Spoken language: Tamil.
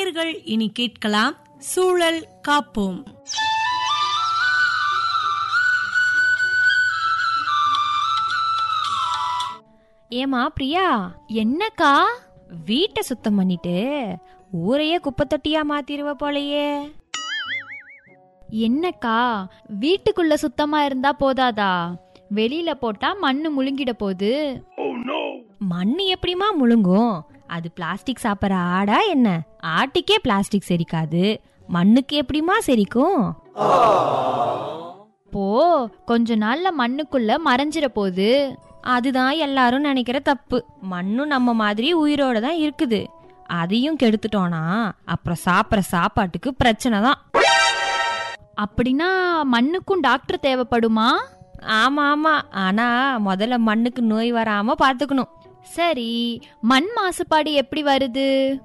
நேயர்கள் இனி கேட்கலாம் சூழல் காப்போம் ஏமா பிரியா என்னக்கா வீட்டை சுத்தம் பண்ணிட்டு ஊரையே குப்பை தொட்டியா மாத்திருவ போலயே என்னக்கா வீட்டுக்குள்ள சுத்தமா இருந்தா போதாதா வெளியில போட்டா மண்ணு முழுங்கிட போகுது மண்ணு எப்படிமா முழுங்கும் அது பிளாஸ்டிக் சாப்பிட்ற ஆடா என்ன ஆட்டுக்கே பிளாஸ்டிக் செரிக்காது மண்ணுக்கு எப்படிமா செரிக்கும் போ கொஞ்ச நாள்ல மண்ணுக்குள்ள மறைஞ்சிட போகுது அதுதான் எல்லாரும் நினைக்கிற தப்பு மண்ணும் நம்ம மாதிரி உயிரோட தான் இருக்குது அதையும் கெடுத்துட்டோனா அப்புறம் சாப்பிட்ற சாப்பாட்டுக்கு பிரச்சனை தான் அப்படின்னா மண்ணுக்கும் டாக்டர் தேவைப்படுமா ஆமா ஆமா ஆனா முதல்ல மண்ணுக்கு நோய் வராம பாத்துக்கணும் சரி மண் மாசுபாடு எப்படி வருது